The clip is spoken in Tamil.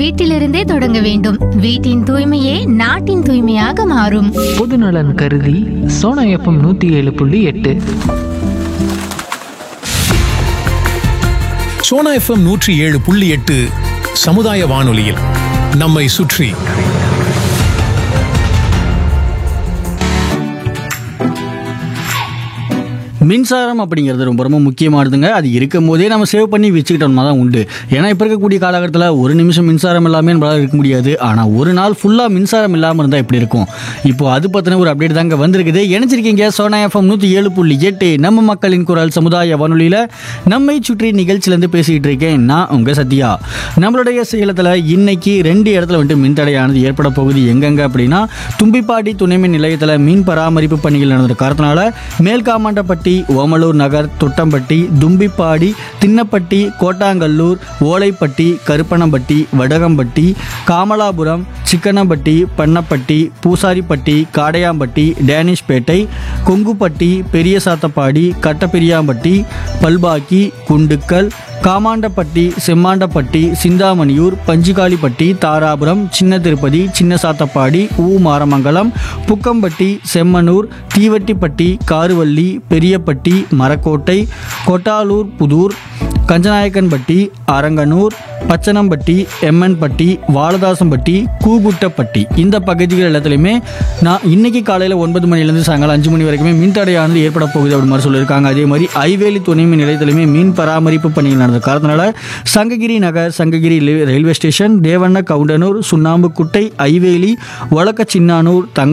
வீட்டிலிருந்தே தொடங்க வேண்டும் வீட்டின் தூய்மையே நாட்டின் தூய்மையாக மாறும் பொதுநலன் கருதி சோனா எஃப்எம் நூற்றி ஏழு புள்ளி எட்டு சோனா எஃப்எம் நூற்றி ஏழு புள்ளி எட்டு சமுதாய வானொலியில் நம்மை சுற்றி மின்சாரம் அப்படிங்கிறது ரொம்ப ரொம்ப முக்கியமானதுங்க அது இருக்கும் போதே நம்ம சேவ் பண்ணி வச்சுக்கிட்டோம்னா தான் உண்டு ஏன்னா இப்போ இருக்கக்கூடிய காலகட்டத்தில் ஒரு நிமிஷம் மின்சாரம் இல்லாமல் நம்மளால் இருக்க முடியாது ஆனால் ஒரு நாள் ஃபுல்லாக மின்சாரம் இல்லாமல் இருந்தால் எப்படி இருக்கும் இப்போ அது பற்றின ஒரு அப்டேட் தாங்க வந்திருக்குது இணைச்சிருக்கீங்க சோனா எஃப்எம் நூற்றி ஏழு புள்ளி எட்டு நம்ம மக்களின் குரல் சமுதாய வானொலியில் நம்மை சுற்றி நிகழ்ச்சியிலேருந்து பேசிக்கிட்டு இருக்கேன் நான் உங்கள் சத்யா நம்மளுடைய சேலத்தில் இன்னைக்கு ரெண்டு இடத்துல வந்துட்டு மின்தடையானது ஏற்பட போகுது எங்கெங்க அப்படின்னா தும்பிப்பாடி துணைமின் நிலையத்தில் மீன் பராமரிப்பு பணிகள் நடந்த காரணத்தினால மேல்காமாண்டப்பட்டி ஓமலூர் நகர் தொட்டம்பட்டி தும்பிப்பாடி தின்னப்பட்டி கோட்டாங்கல்லூர் ஓலைப்பட்டி கருப்பணம்பட்டி வடகம்பட்டி காமலாபுரம் சிக்கனம்பட்டி பண்ணப்பட்டி பூசாரிப்பட்டி காடையாம்பட்டி டேனிஷ்பேட்டை கொங்குப்பட்டி பெரிய சாத்தப்பாடி கட்டப்பெரியாம்பட்டி பல்பாக்கி குண்டுக்கல் காமாண்டப்பட்டி செம்மாண்டப்பட்டி சிந்தாமணியூர் பஞ்சிகாலிப்பட்டி தாராபுரம் சின்ன திருப்பதி சின்ன சாத்தப்பாடி ஊ மாரமங்கலம் புக்கம்பட்டி செம்மனூர் தீவட்டிப்பட்டி காருவள்ளி பெரியப்பட்டி மரக்கோட்டை கொட்டாலூர் புதூர் கஞ்சநாயக்கன்பட்டி அரங்கனூர் பச்சனம்பட்டி எம்மன்பட்டி வாலதாசம்பட்டி கூகுட்டப்பட்டி இந்த பகுதிகள் எல்லாத்துலேயுமே நான் இன்னைக்கு காலையில் ஒன்பது மணிலேருந்து சாயங்காலம் அஞ்சு மணி வரைக்குமே மின்தடையானது ஏற்பட போகுது அப்படி மாதிரி சொல்லியிருக்காங்க அதே மாதிரி ஐவேலி துணை மின் நிலையத்திலுமே மீன் பராமரிப்பு பணிகள் நடந்த காரணத்தினால சங்ககிரி நகர் சங்ககிரி ரயில்வே ஸ்டேஷன் தேவண்ண கவுண்டனூர் சுண்ணாம்புக்குட்டை ஐவேலி ஒலக்க சின்னானூர் தங்க